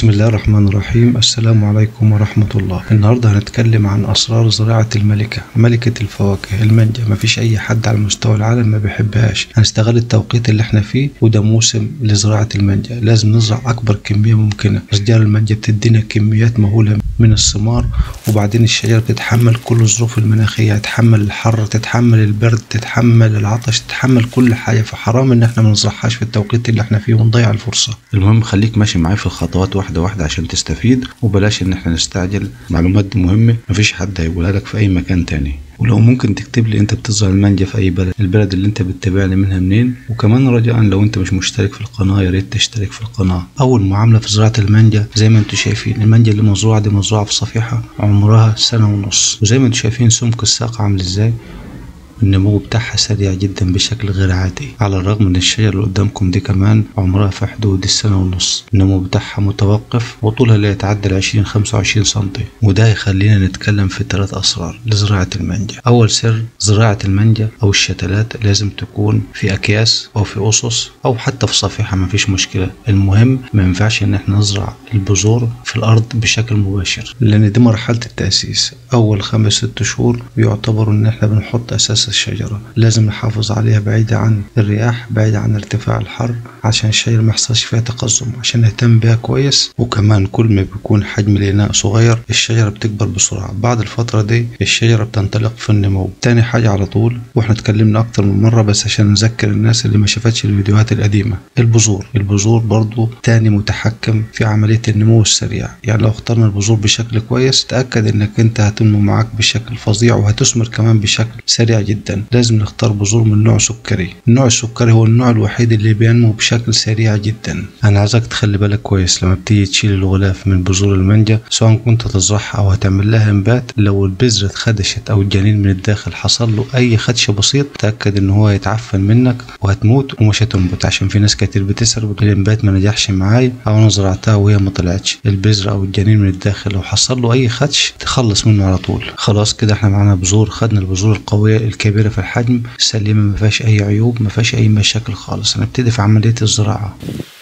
بسم الله الرحمن الرحيم السلام عليكم ورحمة الله النهاردة هنتكلم عن أسرار زراعة الملكة ملكة الفواكه المانجا مفيش أي حد على مستوى العالم ما بيحبهاش هنستغل التوقيت اللي احنا فيه وده موسم لزراعة المانجا لازم نزرع أكبر كمية ممكنة أشجار المانجا بتدينا كميات مهولة من الثمار وبعدين الشجرة بتتحمل كل الظروف المناخية تتحمل الحر تتحمل البرد تتحمل العطش تتحمل كل حاجة فحرام إن احنا ما نزرعهاش في التوقيت اللي احنا فيه ونضيع الفرصة المهم خليك ماشي معايا في الخطوات واحدة واحدة عشان تستفيد وبلاش ان احنا نستعجل معلومات دي مهمة مفيش حد هيقولها لك في اي مكان تاني ولو ممكن تكتب لي انت بتزرع المانجا في اي بلد البلد اللي انت بتتابعني منها منين وكمان رجاء لو انت مش مشترك في القناه يا ريت تشترك في القناه اول معامله في زراعه المانجا زي ما انتم شايفين المانجا اللي مزروعه دي مزروعه في صفيحه عمرها سنه ونص وزي ما انتم شايفين سمك الساق عامل ازاي النمو بتاعها سريع جدا بشكل غير عادي على الرغم من الشجرة اللي قدامكم دي كمان عمرها في حدود السنة ونص النمو بتاعها متوقف وطولها لا يتعدى العشرين خمسة وعشرين سنتي وده يخلينا نتكلم في ثلاث أسرار لزراعة المانجا أول سر زراعة المانجا أو الشتلات لازم تكون في أكياس أو في أسس أو حتى في صفيحة مفيش مشكلة المهم ما ينفعش إن احنا نزرع البذور في الأرض بشكل مباشر لأن دي مرحلة التأسيس أول خمس ست شهور بيعتبروا إن احنا بنحط أساس الشجرة لازم نحافظ عليها بعيدة عن الرياح بعيدة عن ارتفاع الحر عشان الشجرة ما يحصلش فيها تقزم عشان نهتم بيها كويس وكمان كل ما بيكون حجم الإناء صغير الشجرة بتكبر بسرعة بعد الفترة دي الشجرة بتنطلق في النمو تاني حاجة على طول واحنا اتكلمنا أكتر من مرة بس عشان نذكر الناس اللي ما شافتش الفيديوهات القديمة البذور البذور برضو تاني متحكم في عملية النمو السريع يعني لو اخترنا البذور بشكل كويس تأكد انك انت هتنمو معاك بشكل فظيع وهتثمر كمان بشكل سريع جدا لازم نختار بذور من نوع سكري النوع السكري هو النوع الوحيد اللي بينمو بشكل سريع جدا انا عايزك تخلي بالك كويس لما بتيجي تشيل الغلاف من بذور المانجا سواء كنت تزرعها او هتعمل لها انبات لو البذرة اتخدشت او الجنين من الداخل حصل له اي خدش بسيط تأكد ان هو هيتعفن منك وهتموت ومش هتنبت عشان في ناس كتير بتسأل بتقول الانبات ما نجحش معايا او انا زرعتها وهي ما طلعتش البذرة او الجنين من الداخل لو حصل له اي خدش تخلص منه على طول خلاص كده احنا معانا بذور خدنا البذور القوية الكبيرة في الحجم سليمة ما فيهاش اي عيوب ما فيهاش اي مشاكل خالص هنبتدي في عملية الزراعة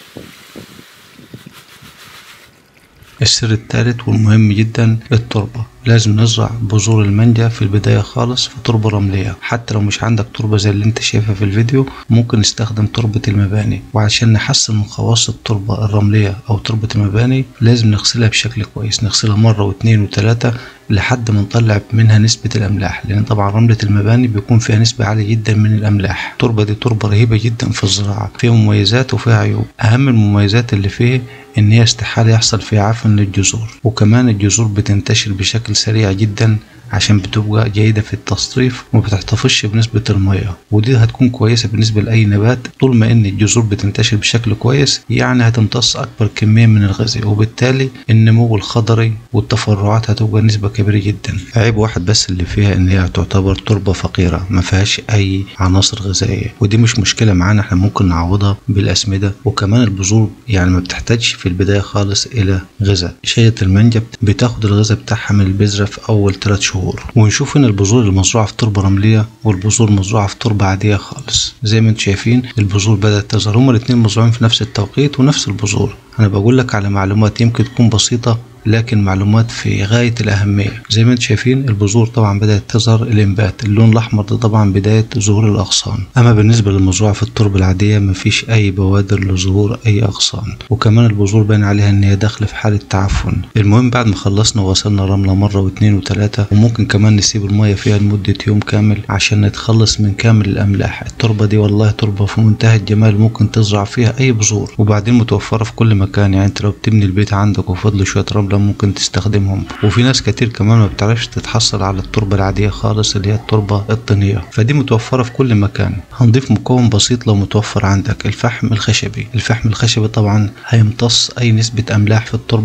السر الثالث والمهم جدا التربة لازم نزرع بذور المانجا في البداية خالص في تربة رملية حتى لو مش عندك تربة زي اللي انت شايفها في الفيديو ممكن نستخدم تربة المباني وعشان نحسن من خواص التربة الرملية او تربة المباني لازم نغسلها بشكل كويس نغسلها مرة واثنين وثلاثة لحد ما نطلع منها نسبة الأملاح لأن طبعا رملة المباني بيكون فيها نسبة عالية جدا من الأملاح التربة دي تربة رهيبة جدا في الزراعة فيها مميزات وفيها عيوب أهم المميزات اللي فيه إن هي استحالة يحصل فيها عفن للجذور وكمان الجذور بتنتشر بشكل سريع جدا عشان بتبقى جيدة في التصريف وما بتحتفظش بنسبة المية ودي هتكون كويسة بالنسبة لأي نبات طول ما إن الجذور بتنتشر بشكل كويس يعني هتمتص أكبر كمية من الغذاء وبالتالي النمو الخضري والتفرعات هتبقى نسبة كبيرة جدا عيب واحد بس اللي فيها إن هي تعتبر تربة فقيرة ما فيهاش أي عناصر غذائية ودي مش مشكلة معانا احنا ممكن نعوضها بالأسمدة وكمان البذور يعني ما بتحتاجش في البداية خالص إلى غذاء شجرة المانجا بتاخد الغذاء بتاعها من البذرة في أول 3 شهور شهور ونشوف هنا البذور المزروعة في تربة رملية والبذور المزروعة في تربة عادية خالص زي ما انتم شايفين البذور بدأت تظهر هما الاتنين مزروعين في نفس التوقيت ونفس البذور انا بقول لك على معلومات يمكن تكون بسيطة لكن معلومات في غاية الأهمية زي ما انتم شايفين البذور طبعا بدأت تظهر الإنبات اللون الأحمر ده طبعا بداية ظهور الأغصان أما بالنسبة للمزروعة في التربة العادية مفيش أي بوادر لظهور أي أغصان وكمان البذور باين عليها إن هي داخلة في حالة تعفن المهم بعد ما خلصنا وغسلنا رملة مرة واثنين وثلاثة وممكن كمان نسيب المية فيها لمدة يوم كامل عشان نتخلص من كامل الأملاح التربة دي والله تربة في منتهى الجمال ممكن تزرع فيها أي بذور وبعدين متوفرة في كل مكان يعني انت لو بتبني البيت عندك وفضل شوية رملة ممكن تستخدمهم وفي ناس كتير كمان ما بتعرفش تتحصل على التربة العادية خالص اللي هي التربة الطينية فدي متوفرة في كل مكان هنضيف مكون بسيط لو متوفر عندك الفحم الخشبي الفحم الخشبي طبعا هيمتص أي نسبة أملاح في التربة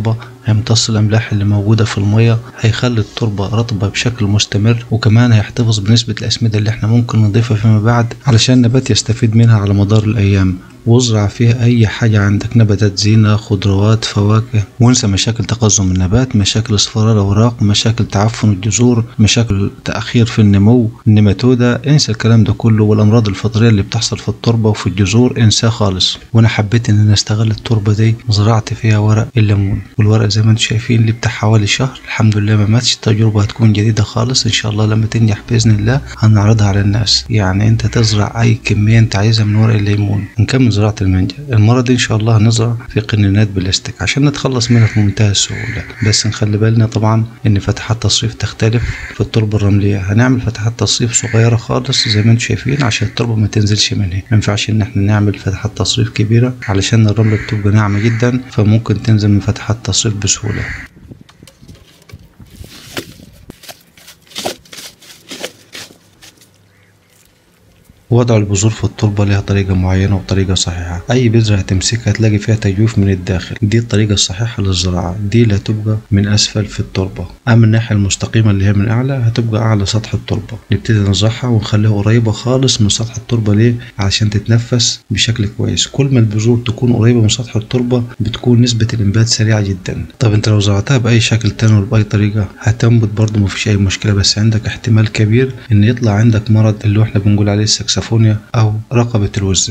هيمتص الاملاح اللي موجوده في الميه هيخلي التربه رطبه بشكل مستمر وكمان هيحتفظ بنسبه الاسمده اللي احنا ممكن نضيفها فيما بعد علشان النبات يستفيد منها على مدار الايام وازرع فيها اي حاجة عندك نباتات زينة خضروات فواكه وانسى مشاكل تقزم النبات مشاكل اصفرار الاوراق مشاكل تعفن الجذور مشاكل تأخير في النمو النماتودة انسى الكلام ده كله والامراض الفطرية اللي بتحصل في التربة وفي الجذور انساه خالص وانا حبيت ان انا استغل التربة دي زرعت فيها ورق الليمون والورق زي ما انتم شايفين اللي بتاع حوالي شهر الحمد لله ما ماتش التجربة هتكون جديدة خالص ان شاء الله لما تنجح باذن الله هنعرضها على الناس يعني انت تزرع اي كمية انت عايزها من ورق الليمون نكمل زراعة المانجا المرة دي إن شاء الله هنزرع في قنينات بلاستيك عشان نتخلص منها في منتهى السهولة بس نخلي بالنا طبعا إن فتحات تصريف تختلف في التربة الرملية هنعمل فتحات تصريف صغيرة خالص زي ما انتم شايفين عشان التربة ما تنزلش منها ما ينفعش إن احنا نعمل فتحات تصريف كبيرة علشان الرملة بتبقى ناعمة جدا فممكن تنزل من فتحات تصريف بسهولة وضع البذور في التربة لها طريقة معينة وطريقة صحيحة أي بذرة هتمسكها هتلاقي فيها تجويف من الداخل دي الطريقة الصحيحة للزراعة دي اللي هتبقى من أسفل في التربة أما الناحية المستقيمة اللي هي من أعلى هتبقى أعلى سطح التربة نبتدي نزرعها ونخليها قريبة خالص من سطح التربة ليه عشان تتنفس بشكل كويس كل ما البذور تكون قريبة من سطح التربة بتكون نسبة الإنبات سريعة جدا طب أنت لو زرعتها بأي شكل تاني ولا بأي طريقة هتنبت برضه مفيش أي مشكلة بس عندك احتمال كبير إن يطلع عندك مرض اللي احنا بنقول عليه السكسفونيا أو رقبة الوزة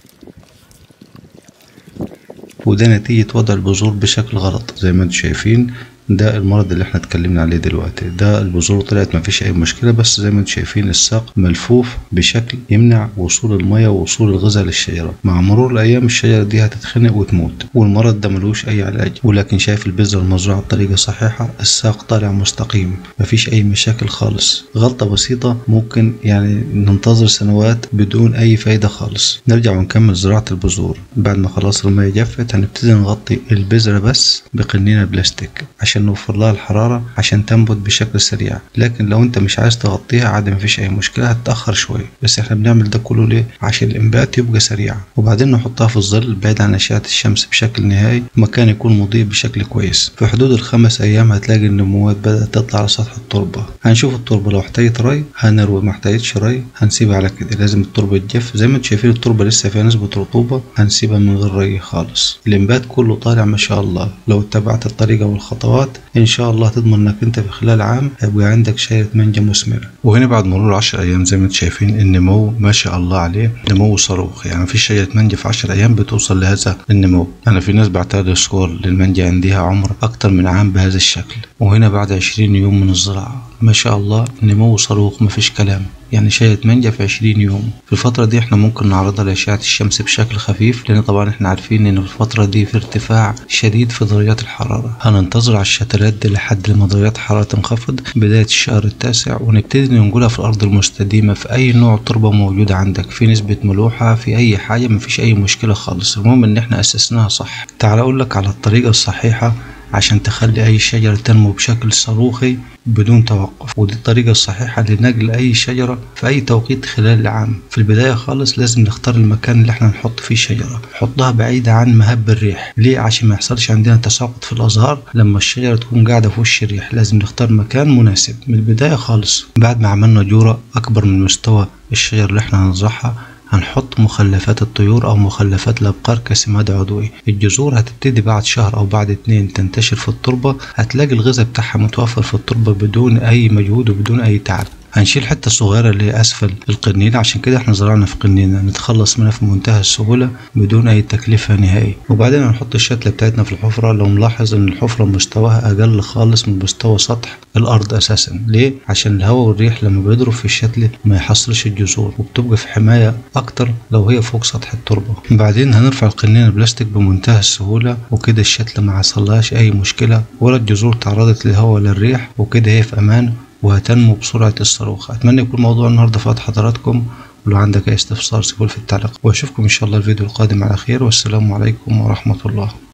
وده نتيجة وضع البذور بشكل غلط زي ما انتم شايفين ده المرض اللي احنا اتكلمنا عليه دلوقتي ده البذور طلعت مفيش اي مشكلة بس زي ما انتم شايفين الساق ملفوف بشكل يمنع وصول المية ووصول الغذاء للشجرة مع مرور الايام الشجرة دي هتتخنق وتموت والمرض ده ملوش اي علاج ولكن شايف البذرة المزروعة بطريقة صحيحة الساق طالع مستقيم مفيش اي مشاكل خالص غلطة بسيطة ممكن يعني ننتظر سنوات بدون اي فايدة خالص نرجع ونكمل زراعة البذور بعد ما خلاص المية جفت هنبتدي نغطي البذرة بس بقنينة بلاستيك عشان نوفر لها الحرارة عشان تنبت بشكل سريع لكن لو انت مش عايز تغطيها عادي مفيش اي مشكلة هتتأخر شوية بس احنا بنعمل ده كله ليه عشان الانبات يبقى سريع وبعدين نحطها في الظل بعيد عن اشعة الشمس بشكل نهائي مكان يكون مضيء بشكل كويس في حدود الخمس ايام هتلاقي النموات بدأت تطلع على سطح التربة هنشوف التربة لو احتاجت ري هنروي ما احتاجتش ري هنسيبها على كده لازم التربة تجف زي ما انتم شايفين التربة لسه فيها نسبة رطوبة هنسيبها من غير ري خالص الانبات كله طالع ما شاء الله لو اتبعت الطريقة والخطوات ان شاء الله تضمن انك انت في خلال عام هيبقى عندك شجرة مانجا مثمرة وهنا بعد مرور عشر ايام زي ما انتم شايفين النمو ما شاء الله عليه نمو صاروخ يعني مفيش شجرة مانجا في عشر ايام بتوصل لهذا النمو انا في ناس بعتها صور للمانجا عندها عمر اكتر من عام بهذا الشكل وهنا بعد عشرين يوم من الزراعة ما شاء الله نمو صاروخ مفيش كلام يعني شاية مانجا في عشرين يوم في الفترة دي احنا ممكن نعرضها لأشعة الشمس بشكل خفيف لأن طبعا احنا عارفين إن في الفترة دي في ارتفاع شديد في درجات الحرارة هننتظر على الشتلات دي لحد لما درجات الحرارة تنخفض بداية الشهر التاسع ونبتدي ننقلها في الأرض المستديمة في أي نوع تربة موجودة عندك في نسبة ملوحة في أي حاجة مفيش أي مشكلة خالص المهم إن احنا أسسناها صح تعال أقول لك على الطريقة الصحيحة عشان تخلي أي شجرة تنمو بشكل صاروخي بدون توقف ودي الطريقة الصحيحة لنقل أي شجرة في أي توقيت خلال العام في البداية خالص لازم نختار المكان اللي احنا نحط فيه الشجرة نحطها بعيدة عن مهب الريح ليه عشان ما يحصلش عندنا تساقط في الأزهار لما الشجرة تكون قاعدة في وش الريح لازم نختار مكان مناسب من البداية خالص بعد ما عملنا جورة أكبر من مستوى الشجر اللي احنا هنزرعها هنحط مخلفات الطيور أو مخلفات الأبقار كسماد عضوي الجذور هتبتدي بعد شهر أو بعد اتنين تنتشر في التربة هتلاقي الغذاء بتاعها متوفر في التربة بدون أي مجهود وبدون أي تعب هنشيل حتة صغيرة اللي هي أسفل القنينة عشان كده احنا زرعنا في قنينة نتخلص منها في منتهى السهولة بدون أي تكلفة نهائي وبعدين هنحط الشتلة بتاعتنا في الحفرة لو ملاحظ إن الحفرة مستواها أقل خالص من مستوى سطح الأرض أساسا ليه؟ عشان الهواء والريح لما بيضرب في الشتلة ما يحصلش الجذور وبتبقى في حماية أكتر لو هي فوق سطح التربة بعدين هنرفع القنينة البلاستيك بمنتهى السهولة وكده الشتلة ما حصلهاش أي مشكلة ولا الجذور تعرضت للهواء ولا الريح وكده هي في أمان وهتنمو بسرعة الصاروخ أتمنى يكون موضوع النهاردة فات حضراتكم ولو عندك أي استفسار سيبوه في التعليق وأشوفكم إن شاء الله الفيديو القادم على خير والسلام عليكم ورحمة الله